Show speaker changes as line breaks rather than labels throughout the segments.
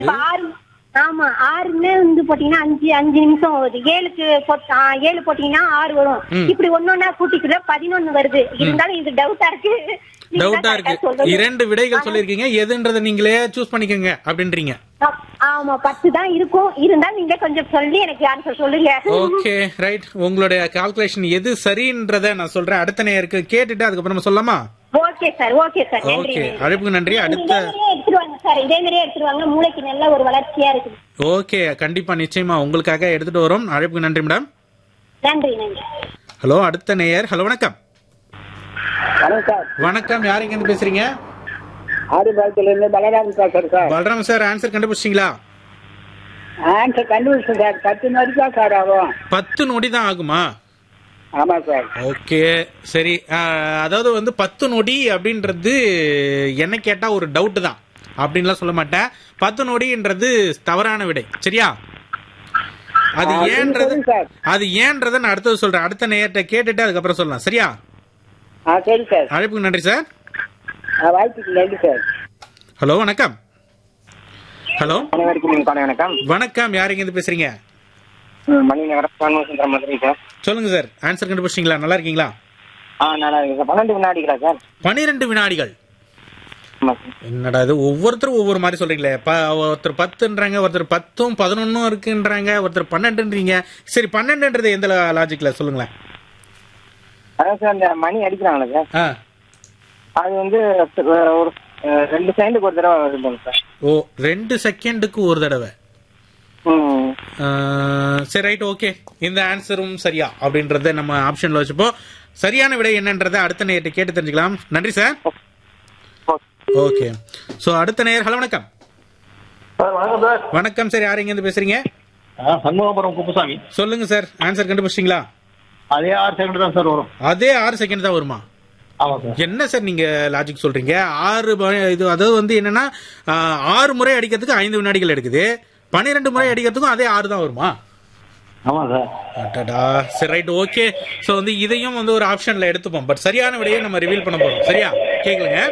இப்ப ஆறு ஆமா ஆறுன்னு வந்து போட்டீங்கன்னா அஞ்சு அஞ்சு நிமிஷம் வருது ஏழுக்கு போட்- ஆ, ஏழு போட்டீங்கன்னா ஆறு வரும்
ம்.
இப்படி ஒன்னொன்னா கூட்டிக்கிற பதினொன்னு வருது இருந்தாலும் இது டவுட்டா இருக்கு நீங்க
டவுட்டா
தான்
இருக்கு
correct ஆ சொல்லணும்.
இரண்டு விடைகள் சொல்லிருக்கீங்க எதுன்றதை நீங்களே சூஸ் பண்ணிக்கோங்க அப்படின்றீங்க
ஆ- ஆமா பத்து தான் இருக்கும் இருந்தாலும் நீங்க கொஞ்சம் சொல்லி எனக்கு ஆன்சர் சொல்லுங்க
ஓகே ரைட் உங்களுடைய கால்குலேஷன் எது சரின்றத நான் சொல்றேன் அடுத்த நேயருக்கு கேட்டுட்டு அதுக்கப்புறம் நம்ம சொல்லலாமா
ஓகே சார் ஓகே சார் நன்றி
ஓகே
நன்றி.
அழைப்புக்கு நன்றி அடுத்த
இதே மாதிரியே எடுத்துட்டு வாங்க சார் இதே மாதிரியே எடுத்துட்டு வாங்க மூளைக்கு நல்ல ஒரு வளர்ச்சியா இருக்குது
ஓகே கண்டிப்பா நிச்சயமா உங்களுக்காக எடுத்துட்டு வரோம் அழைப்புக்கு நன்றி மேடம்
நன்றி நன்றி
ஹலோ அடுத்த நேயர் ஹலோ வணக்கம்
வணக்கம் சார்
வணக்கம் யார் இங்க இருந்து பேசுறீங்க
ஆதிபாளத்துல இருந்து பலராமன் பேசுறேன் சார்
பலராம் சார் ஆன்சர் கண்டுபிடிச்சிங்களா
ஆன்சர் கண்டுபிடிச்சேன் சார் பத்து நொடி தான் சார் ஆகும்
பத்து நொடி தான் ஆகுமா
ஆமா சார்
ஓகே சரி ஆஹ், அதாவது வந்து பத்து நொடி அப்படின்றது என்ன கேட்டா ஒரு டவுட் தான் அப்படின்லாம் சொல்ல மாட்டேன் பத்து நொடின்றது தவறான விடை சரியா அது
ஆ,
ஏன்றது
சொல்லுங்க சார்.
அது ஏன்றதை நான் அடுத்தது சொல்றேன் அடுத்த நேரத்தை கேட்டுட்டு அதுக்கப்புறம் சொல்லலாம் சரியா
ஆ சரி சார்
அழைப்புக்கு நன்றி சார்
ஆ, வாய்ப்புக்கு நன்றி சார்
ஹலோ வணக்கம் ஹலோ
அனைவருக்கும் என் காலை வணக்கம்
வணக்கம் யார் இருந்து பேசுறீங்க
மணி நகரம் சண்முகசுந்தரம் மதுரை சார்
சொல்லுங்க சார் ஆன்சர் கண்டுபிடிச்சிங்களா நல்லா இருக்கீங்களா
ஆ நல்லா இருக்கு சார் பன்னெண்டு வினாடிகளா சார்
பனிரெண்டு வினாடிகள்
ஆமா சார்
என்னடா இது ஒவ்வொருத்தரும் ஒவ்வொரு மாதிரி சொல்றீங்களே ப ஒருத்தர் பத்துன்றாங்க ஒருத்தர் பத்தும் பதினொன்னும் இருக்குன்றாங்க ஒருத்தர் பன்னெண்டுன்றீங்க சரி பன்னெண்டுன்றது எந்த லாஜிக்ல சொல்லுங்களேன்
அதான் சார் இந்த மணி அடிக்கிறாங்களா சார்
ஆ
அது வந்து அஹ், ஒரு அஹ், ரெண்டு செகண்டுக்கு ஒரு தடவை வருதுங்க சார்
ஓ ரெண்டு செகண்டுக்கு ஒரு தடவை
ம்
ஆ, சரி ரைட் ஓகே இந்த ஆன்சரும் சரியா அப்படின்றத நம்ம ஆப்ஷன்ல வச்சுப்போம் சரியான விடை என்னன்றதை அடுத்த நேயர்கிட்ட கேட்டு தெரிஞ்சுக்கலாம் நன்றி சார் ஓகே ஸோ அடுத்த நேயர் ஹலோ வணக்கம்
சார் வணக்கம் சார்
வணக்கம் சார் யார் இருந்து பேசுறீங்க
ஆ, சண்முகபுரம் குப்புசாமி
சொல்லுங்க சார் ஆன்சர் கண்டுபிடிச்சிங்களா
அதே ஆறு செகண்ட் தான் சார் வரும்
அதே ஆறு செகண்ட் தான் வருமா
ஆமா சார்
என்ன சார் நீங்க லாஜிக் சொல்றீங்க ஆறு ம- இது அதாவது வந்து என்னன்னா ஆ, ஆறு முறை அடிக்கிறதுக்கு ஐந்து வினாடிகள் எடுக்குது பன்னிரெண்டு முறை அடிக்கிறதுக்கும் அதே ஆறு தான் வருமா
ஆமா சார்
அடடா சரி ரைட் ஓகே ஸோ வந்து இதையும் வந்து ஒரு ஆப்ஷன்ல எடுத்துப்போம் பட் சரியான விடையை நம்ம ரிவீல் பண்ண போறோம் சரியா கேட்கலங்க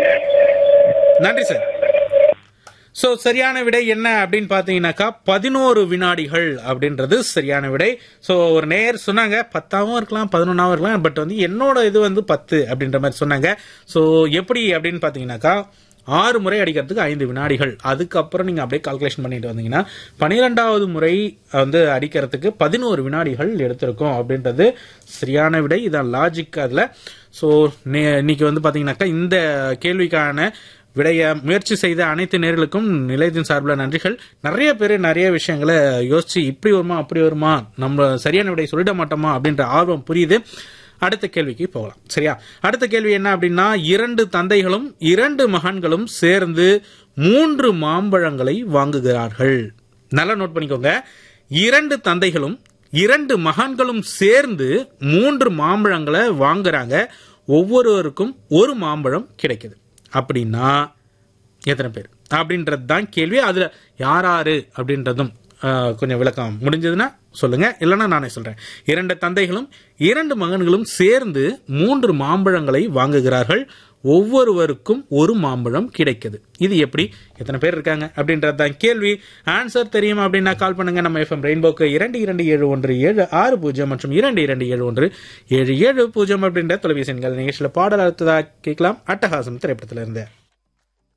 நன்றி சார் ஸோ சரியான விடை என்ன அப்படின்னு பார்த்தீங்கன்னாக்கா பதினோரு வினாடிகள் அப்படின்றது சரியான விடை ஸோ ஒரு நேர் சொன்னாங்க பத்தாவும் இருக்கலாம் பதினொன்னாவும் இருக்கலாம் பட் வந்து என்னோட இது வந்து பத்து அப்படின்ற மாதிரி சொன்னாங்க ஸோ எப்படி அப்படின்னு பார்த்தீங்கன்னாக்கா ஆறு முறை அடிக்கிறதுக்கு ஐந்து வினாடிகள் அதுக்கப்புறம் நீங்கள் அப்படியே கால்குலேஷன் பண்ணிட்டு வந்தீங்கன்னா பன்னிரெண்டாவது முறை வந்து அடிக்கிறதுக்கு பதினோரு வினாடிகள் எடுத்திருக்கும் அப்படின்றது சரியான விடை இதான் லாஜிக் அதில் ஸோ இன்னைக்கு வந்து பார்த்தீங்கன்னாக்கா இந்த கேள்விக்கான விடைய முயற்சி செய்த அனைத்து நேர்களுக்கும் நிலையத்தின் சார்பில் நன்றிகள் நிறைய பேர் நிறைய விஷயங்களை யோசிச்சு இப்படி வருமா அப்படி வருமா நம்ம சரியான விடை சொல்லிட மாட்டோமா அப்படின்ற ஆர்வம் புரியுது அடுத்த கேள்விக்கு போகலாம் சரியா அடுத்த கேள்வி என்ன அப்படின்னா இரண்டு தந்தைகளும் இரண்டு மகன்களும் சேர்ந்து மூன்று மாம்பழங்களை வாங்குகிறார்கள் நல்லா நோட் பண்ணிக்கோங்க இரண்டு தந்தைகளும் இரண்டு மகன்களும் சேர்ந்து மூன்று மாம்பழங்களை வாங்குறாங்க ஒவ்வொருவருக்கும் ஒரு மாம்பழம் கிடைக்குது அப்படின்னா எத்தனை பேர் அப்படின்றது தான் கேள்வி அதுல யார் யாரு அப்படின்றதும் ஆஹ், கொஞ்சம் விளக்கம் முடிஞ்சதுன்னா சொல்லுங்க இல்லைன்னா நானே சொல்றேன் இரண்டு தந்தைகளும் இரண்டு மகன்களும் சேர்ந்து மூன்று மாம்பழங்களை வாங்குகிறார்கள் ஒவ்வொருவருக்கும் ஒரு மாம்பழம் கிடைக்குது இது எப்படி எத்தனை பேர் இருக்காங்க அப்படின்றது தான் கேள்வி ஆன்சர் தெரியும் அப்படின்னா கால் பண்ணுங்க நம்ம எஃப்எம் ரெயின்போக்கு இரண்டு இரண்டு ஏழு ஒன்று ஏழு ஆறு பூஜ்ஜியம் மற்றும் இரண்டு இரண்டு ஏழு ஒன்று ஏழு ஏழு பூஜ்ஜியம் அப்படின்ற தொலைபேசி எண்கள் நிகழ்ச்சியில் பாடல் அடுத்ததாக கேட்கலாம் அட்டகாசம் திரைப்படத்திலிருந்து